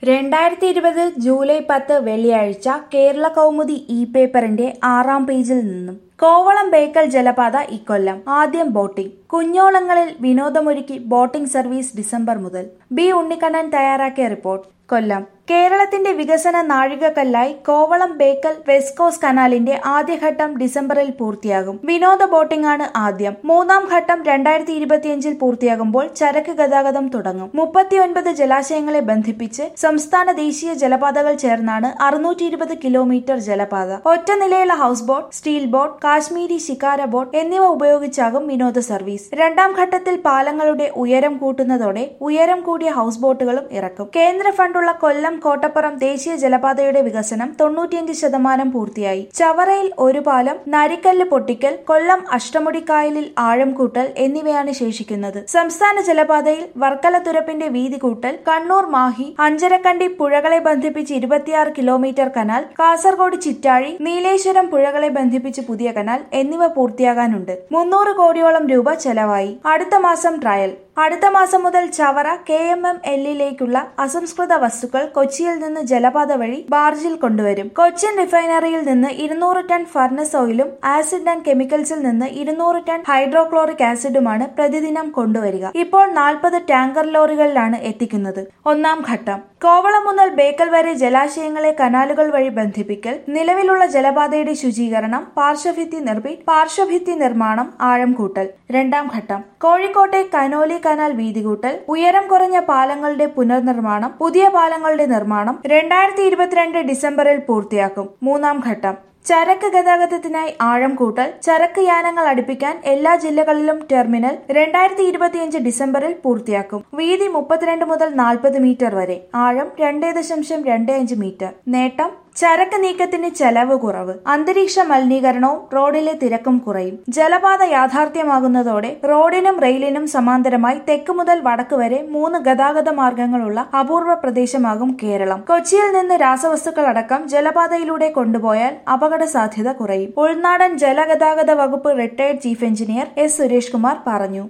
രണ്ടായിരത്തി ഇരുപത് ജൂലൈ പത്ത് വെള്ളിയാഴ്ച കേരള കൗമുദി ഇ പേപ്പറിന്റെ ആറാം പേജിൽ നിന്നും കോവളം ബേക്കൽ ജലപാത ഇക്കൊല്ലം ആദ്യം ബോട്ടിംഗ് കുഞ്ഞോളങ്ങളിൽ വിനോദമൊരുക്കി ബോട്ടിംഗ് സർവീസ് ഡിസംബർ മുതൽ ബി ഉണ്ണിക്കണ്ണൻ തയ്യാറാക്കിയ റിപ്പോർട്ട് കൊല്ലം കേരളത്തിന്റെ വികസന നാഴികക്കല്ലായി കോവളം ബേക്കൽ വെസ്കോസ് കനാലിന്റെ ആദ്യഘട്ടം ഡിസംബറിൽ പൂർത്തിയാകും വിനോദ ബോട്ടിംഗ് ആണ് ആദ്യം മൂന്നാം ഘട്ടം രണ്ടായിരത്തി ഇരുപത്തിയഞ്ചിൽ പൂർത്തിയാകുമ്പോൾ ചരക്ക് ഗതാഗതം തുടങ്ങും മുപ്പത്തിയൊൻപത് ജലാശയങ്ങളെ ബന്ധിപ്പിച്ച് സംസ്ഥാന ദേശീയ ജലപാതകൾ ചേർന്നാണ് അറുന്നൂറ്റി ഇരുപത് കിലോമീറ്റർ ജലപാത ഒറ്റ നിലയുള്ള house boat steel boat Kashmiri shikara boat എന്നിവ ഉപയോഗിച്ചാകും വിനോദ സർവീസ് രണ്ടാം ഘട്ടത്തിൽ പാലങ്ങളുടെ ഉയരം കൂട്ടുന്നതോടെ ഉയരം കൂടിയ ഹൗസ് ബോട്ടുകളും ഇറക്കും കേന്ദ്ര ഫണ്ടുള്ള കൊല്ലം കോട്ടപ്പുറം ദേശീയ ജലപാതയുടെ വികസനം തൊണ്ണൂറ്റിയഞ്ച് ശതമാനം പൂർത്തിയായി ചവറയിൽ ഒരു പാലം നരിക്കല്ല് പൊട്ടിക്കൽ കൊല്ലം അഷ്ടമുടിക്കായലിൽ ആഴം കൂട്ടൽ എന്നിവയാണ് ശേഷിക്കുന്നത് സംസ്ഥാന ജലപാതയിൽ വർക്കല തുരപ്പിന്റെ വീതി കൂട്ടൽ കണ്ണൂർ മാഹി അഞ്ചരക്കണ്ടി പുഴകളെ ബന്ധിപ്പിച്ച് ഇരുപത്തിയാറ് കിലോമീറ്റർ കനാൽ കാസർഗോഡ് ചിറ്റാഴി നീലേശ്വരം പുഴകളെ ബന്ധിപ്പിച്ച് പുതിയ കനാൽ എന്നിവ പൂർത്തിയാകാനുണ്ട് മുന്നൂറ് കോടിയോളം രൂപ ചെലവായി അടുത്ത മാസം ട്രയൽ അടുത്ത മാസം മുതൽ ചവറ കെ എം എം എല്ലിലേക്കുള്ള അസംസ്കൃത വസ്തുക്കൾ കൊച്ചിയിൽ നിന്ന് ജലപാത വഴി ബാർജിൽ കൊണ്ടുവരും കൊച്ചിൻ റിഫൈനറിയിൽ നിന്ന് ഇരുന്നൂറ് ടൺ ഫർണസ് ഓയിലും ആസിഡ് ആൻഡ് കെമിക്കൽസിൽ നിന്ന് ഇരുന്നൂറ് ടൺ ഹൈഡ്രോക്ലോറിക് ആസിഡുമാണ് പ്രതിദിനം കൊണ്ടുവരിക ഇപ്പോൾ നാൽപ്പത് ടാങ്കർ ലോറികളിലാണ് എത്തിക്കുന്നത് ഒന്നാം ഘട്ടം കോവളം മുതൽ ബേക്കൽ വരെ ജലാശയങ്ങളെ കനാലുകൾ വഴി ബന്ധിപ്പിക്കൽ നിലവിലുള്ള ജലപാതയുടെ ശുചീകരണം പാർശ്വഭിത്തി നിർമ്മി പാർശ്വഭിത്തി നിർമ്മാണം ആഴം കൂട്ടൽ രണ്ടാം ഘട്ടം കോഴിക്കോട്ടെ കനോലി കനാൽ വീതി കൂട്ടൽ ഉയരം കുറഞ്ഞ പാലങ്ങളുടെ പുനർനിർമ്മാണം പുതിയ പാലങ്ങളുടെ നിർമ്മാണം രണ്ടായിരത്തി ഇരുപത്തിരണ്ട് ഡിസംബറിൽ പൂർത്തിയാക്കും മൂന്നാം ഘട്ടം ചരക്ക് ഗതാഗതത്തിനായി ആഴം കൂട്ടൽ ചരക്ക് യാനങ്ങൾ അടുപ്പിക്കാൻ എല്ലാ ജില്ലകളിലും ടെർമിനൽ രണ്ടായിരത്തി ഇരുപത്തിയഞ്ച് ഡിസംബറിൽ പൂർത്തിയാക്കും വീതി മുപ്പത്തിരണ്ട് മുതൽ നാൽപ്പത് മീറ്റർ വരെ ആഴം രണ്ടേ ദശാംശം രണ്ട് അഞ്ച് മീറ്റർ നേട്ടം ചരക്ക് നീക്കത്തിന് ചെലവ് കുറവ് അന്തരീക്ഷ മലിനീകരണവും റോഡിലെ തിരക്കും കുറയും ജലപാത യാഥാർത്ഥ്യമാകുന്നതോടെ റോഡിനും റെയിലിനും സമാന്തരമായി തെക്ക് മുതൽ വടക്ക് വരെ മൂന്ന് ഗതാഗത മാർഗങ്ങളുള്ള അപൂർവ പ്രദേശമാകും കേരളം കൊച്ചിയിൽ നിന്ന് രാസവസ്തുക്കൾ അടക്കം ജലപാതയിലൂടെ കൊണ്ടുപോയാൽ അപകട സാധ്യത കുറയും ഉൾനാടൻ ജലഗതാഗത വകുപ്പ് retired chief engineer S Suresh Kumar പറഞ്ഞു